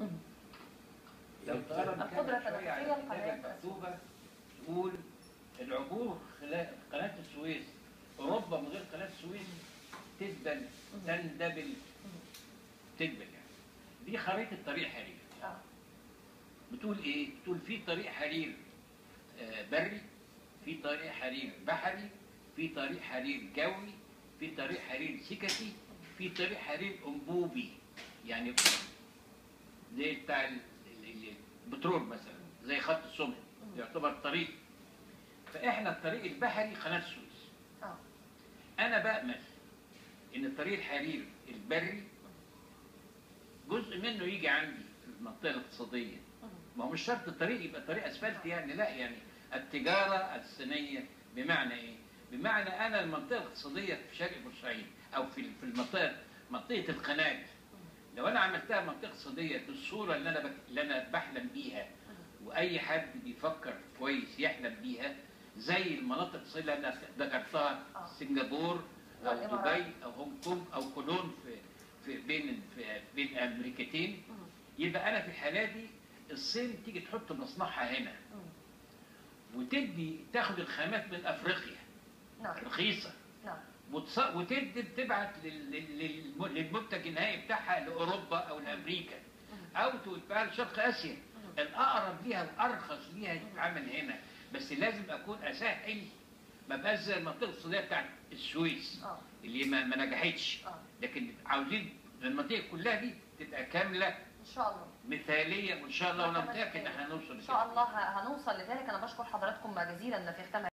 لو تقرب القدرة كده شوية على التنفسية الكتابة لقناة المكتوبة تقول العبور خلال قناة السويس أوروبا من غير قناة السويس تدبل تندبل تدبل يعني دي خريطة طريق حرير اه بتقول إيه؟ بتقول في طريق حرير آه، بري في طريق حرير بحري في طريق حرير جوي في طريق حرير سككي في طريق حرير أنبوبي يعني زي بتاع ال- ال- ال- البترول مثلا زي خط السمك يعتبر طريق فاحنا الطريق البحري قناه السويس اه انا بامل ان الطريق الحرير البري جزء منه يجي عندي في المنطقه الاقتصاديه ما هو مش شرط الطريق يبقى طريق اسفلت يعني لا يعني التجاره الصينيه بمعنى ايه؟ بمعنى انا المنطقه الاقتصاديه في شرق بورسعيد او في في المنطقه منطقه القناه لو انا عملتها منطقه اقتصاديه بالصوره اللي انا بك... اللي انا بحلم بيها واي حد بيفكر كويس يحلم بيها زي المناطق الاقتصاديه اللي انا ذكرتها آه. سنغافور او والإمارات. دبي او هونج كونج او كولون في في بين في بين امريكتين يبقى انا في الحاله دي الصين تيجي تحط مصنعها هنا وتدي تاخد الخامات من افريقيا نعم رخيصه نعم وتص- وتدي تبعت لل- لل- للم- للمنتج النهائي بتاعها لاوروبا او لامريكا او تبقى لشرق اسيا الاقرب ليها الارخص ليها يتعمل هنا بس لازم اكون اسهل ما بقاش زي المنطقه الاقتصاديه بتاعت السويس اه اللي ما, ما نجحتش اه لكن عاوزين المنطقه كلها دي تبقى كامله ان شاء الله مثاليه وان شاء الله وانا خمس متاكد ان دقايق. احنا هنوصل ان شاء الله ه- هنوصل لذلك انا بشكر حضراتكم جزيلا في ختام